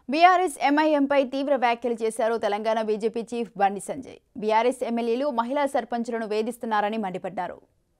BRS ఎంఐఎంపై తీవ్ర వ్యాఖ్యలు చేశారు తెలంగాణ బీజేపీ చీఫ్ బండి సంజయ్ బీఆర్ఎస్ ఎమ్మెల్యేలు మహిళా సర్పంచులను వేధిస్తున్నారని మండిపడ్డారు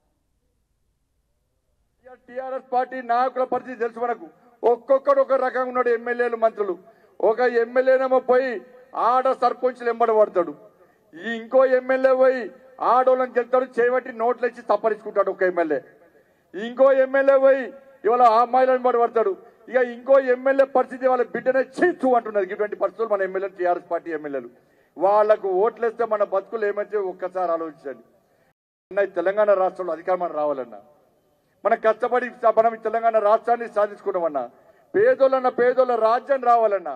టిఆర్ఎస్ పార్టీ నాయకుల పరిస్థితి తెలుసు మనకు ఒక్కొక్కడు ఒక రకంగా ఉన్నాడు ఎమ్మెల్యేలు మంత్రులు ఒక ఎమ్మెల్యేనేమో పోయి ఆడ సర్పంచులు ఎంబడి పడతాడు ఈ ఇంకో ఎమ్మెల్యే పోయి ఆడోళ్ళని గెలుతాడు చేయబట్టి నోట్లు ఇచ్చి తప్పరించుకుంటాడు ఒక ఎమ్మెల్యే ఇంకో ఎమ్మెల్యే పోయి ఇవాళ ఆ అమ్మాయిలను ఎంబడి పడతాడు ఇక ఇంకో ఎమ్మెల్యే పరిస్థితి వాళ్ళ బిడ్డనే చీచు అంటున్నారు ఇటువంటి పరిస్థితులు మన ఎమ్మెల్యేలు టీఆర్ఎస్ పార్టీ ఎమ్మెల్యేలు వాళ్లకు ఓట్లేస్తే మన బతుకులు ఏమైతే ఒక్కసారి ఆలోచించండి అన్న, ఈ తెలంగాణ రాష్ట్రంలో అధికారం మనం రావాలన్నా మనం కష్టపడి మనం ఈ తెలంగాణ రాష్ట్రాన్ని సాధించుకున్నామన్నా పేదోళ్ళన్న పేదోళ్ళ రాజ్యం రావాలన్నా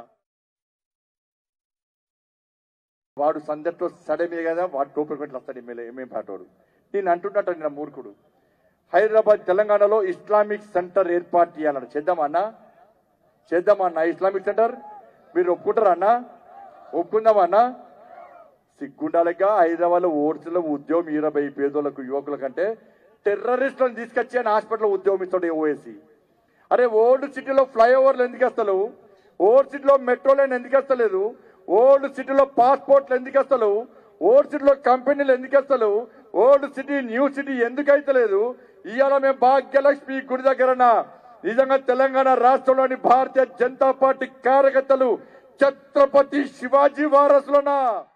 వాడు సందట్లో సడమే కదా వాడు టోపీ పెట్టి వస్తాడు ఎమ్మెల్యే ఏమేం పాటోడు నేను అంటున్నట్టు నిన్న మూర్ఖుడు హైదరాబాద్ తెలంగాణలో ఇస్లామిక్ సెంటర్ ఏర్పాటు చేయాలన్న చేద్దామన్నా చేద్దామన్నా ఇస్లామిక్ సెంటర్ మీరు ఒప్పుకుంటారా అన్నా ఒప్పుకుందామన్నా సిగ్గుండాలిగా హైదరాబాద్ లో ఓడ్స్లో ఉద్యోగం ఇరవై పేదోళ్లకు యువకుల కంటే టెర్రరిస్టులను తీసుకొచ్చి ఆయన హాస్పిటల్లో ఉద్యోగం ఇస్తాడు ఓఎసి అరే ఓల్డ్ సిటీలో ఫ్లైఓవర్లు ఎందుకు వస్తలేవు ఓల్డ్ సిటీలో మెట్రో లైన్ ఎందుకు వస్తలేదు ఓల్డ్ సిటీలో పాస్పోర్ట్లు ఎందుకు వస్తలేవు ఓల్డ్ సిటీలో కంపెనీలు ఎందుకు వస్తలేవు ఓల్డ్ సిటీ న్యూ సిటీ ఎందుకు అయితలేదు ఇవాళ మేము భాగ్యలక్ష్మి గుడి దగ్గరన నిజంగా తెలంగాణ రాష్ట్రంలోని భారతీయ జనతా పార్టీ కార్యకర్తలు ఛత్రపతి శివాజీ వారసులనా